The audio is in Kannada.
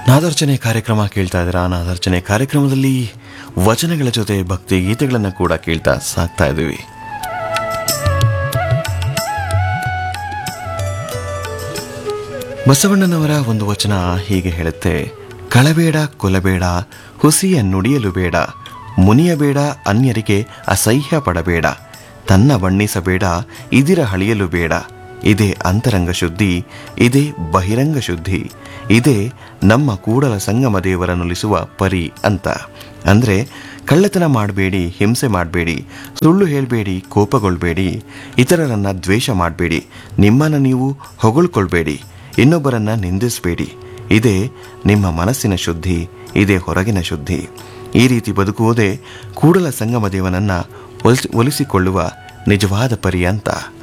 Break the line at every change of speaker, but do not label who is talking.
ನಾದಾರ್ಚನೆ ಕಾರ್ಯಕ್ರಮ ಕೇಳ್ತಾ ಇದ್ದೀರಾ ನಾದಾರ್ಚನೆ ಕಾರ್ಯಕ್ರಮದಲ್ಲಿ ವಚನಗಳ ಜೊತೆ ಭಕ್ತಿ ಗೀತೆಗಳನ್ನು ಕೂಡ ಕೇಳ್ತಾ ಸಾಕ್ತಾ ಇದ್ದೀವಿ ಬಸವಣ್ಣನವರ ಒಂದು ವಚನ ಹೀಗೆ ಹೇಳುತ್ತೆ ಕಳಬೇಡ ಕೊಲಬೇಡ ಹುಸಿಯ ನುಡಿಯಲು ಬೇಡ ಮುನಿಯಬೇಡ ಅನ್ಯರಿಗೆ ಅಸಹ್ಯ ಪಡಬೇಡ ತನ್ನ ಬಣ್ಣಿಸಬೇಡ ಇದಿರ ಹಳಿಯಲು ಬೇಡ ಇದೇ ಅಂತರಂಗ ಶುದ್ಧಿ ಇದೇ ಬಹಿರಂಗ ಶುದ್ಧಿ ಇದೇ ನಮ್ಮ ಕೂಡಲ ಸಂಗಮ ದೇವರನ್ನುಲಿಸುವ ಪರಿ ಅಂತ ಅಂದ್ರೆ ಕಳ್ಳತನ ಮಾಡಬೇಡಿ ಹಿಂಸೆ ಮಾಡಬೇಡಿ ಸುಳ್ಳು ಹೇಳಬೇಡಿ ಕೋಪಗೊಳ್ಬೇಡಿ ಇತರರನ್ನ ದ್ವೇಷ ಮಾಡಬೇಡಿ ನಿಮ್ಮನ್ನು ನೀವು ಹೊಗಳ್ಕೊಳ್ಬೇಡಿ ಇನ್ನೊಬ್ಬರನ್ನ ನಿಂದಿಸಬೇಡಿ ಇದೇ ನಿಮ್ಮ ಮನಸ್ಸಿನ ಶುದ್ಧಿ ಇದೇ ಹೊರಗಿನ ಶುದ್ಧಿ ಈ ರೀತಿ ಬದುಕುವುದೇ ಕೂಡಲ ಸಂಗಮ ದೇವನನ್ನ ಒಲಿಸಿ ಒಲಿಸಿಕೊಳ್ಳುವ ನಿಜವಾದ ಪರಿ ಅಂತ